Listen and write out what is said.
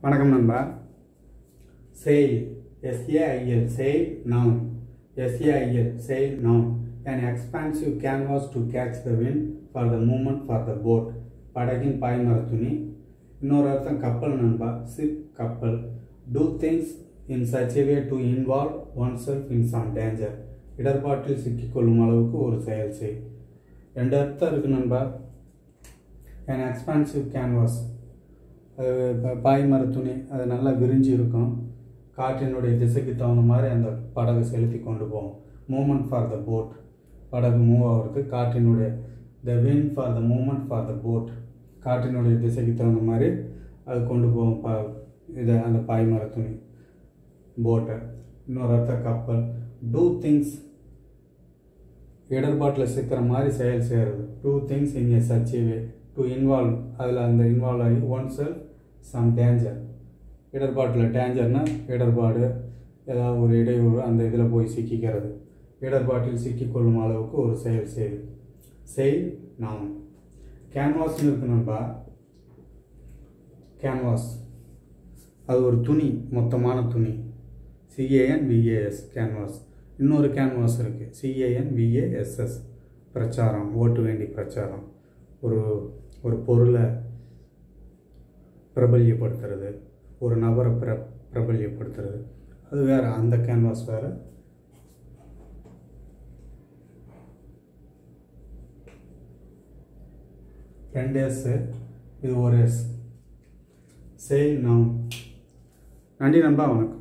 வணக்கம் நண்பா செயல் எஸ்ஏஐஎல் செயல் நவுன் எஸ்ஏஐஎல் செயல் noun an expansive canvas to catch the wind for the movement for the boat படகின் பாய்மர துணி இன்னொரு அர்த்தம் கப்பல் நண்பா சிப் கப்பல் do things in such way to involve oneself in some danger இடர்பாட்டில் சிக்கிக்கொள்ளும் அளவுக்கு ஒரு செயல் செய் ரெண்டு அர்த்தம் இருக்கு நண்பா an expansive canvas அது ப- பாய்மர துணி அது நல்லா விரிஞ்சு இருக்கும் காற்றினுடைய திசைக்கு தகுந்த மாதிரி அந்த படகு செலுத்தி கொண்டு போகும் மூமெண்ட் ஃபார் த போட் படகு மூவ் ஆகுறது காற்றினுடைய the wind for the moment for the boat காற்றினுடைய திசைக்கு தகுந்த மாதிரி அது கொண்டு போகும் ப இதை அந்த பாய்மர துணி போட்டை இன்னொரு அர்த்தம் கப்பல் டூ திங்ஸ் இடர்பாட்டில் சிக்கிற மாதிரி செயல் செய்கிறது do things in a such way to involve அதில் அந்த இன்வால்வ் ஆகி ஒன் செல்ஃப் சம் டேஞ்சர் இடர்பாட்டில் டேஞ்சர்னா இடர்பாடு ஏதாவது ஒரு இடையூறு அந்த இதில் போய் சிக்கிக்கிறது இடர்பாட்டில் சிக்கிக்கொள்ளும் அளவுக்கு ஒரு செயல் செயல் செயல் நாம் கேன்வாஸ்னு இருக்கு நண்பா கேன்வாஸ் அது ஒரு துணி மொத்தமான துணி சிஏஎன் விஏஎஸ் கேன்வாஸ் இன்னொரு கேன்வாஸ் இருக்குது சிஏஎன் விஏஎஸ்எஸ் பிரச்சாரம் ஓட்டு வேண்டி பிரச்சாரம் ஒரு ஒரு பொருளை பிரபல்யப்படுத்துறது ஒரு நபரை பிர பிரபல்யப்படுத்துறது அது வேறு அந்த கேன்வாஸ் வேறு ரெண்டு எஸ் இது ஒரு எஸ் சேல் நவுன் நன்றி நண்பா வணக்கம்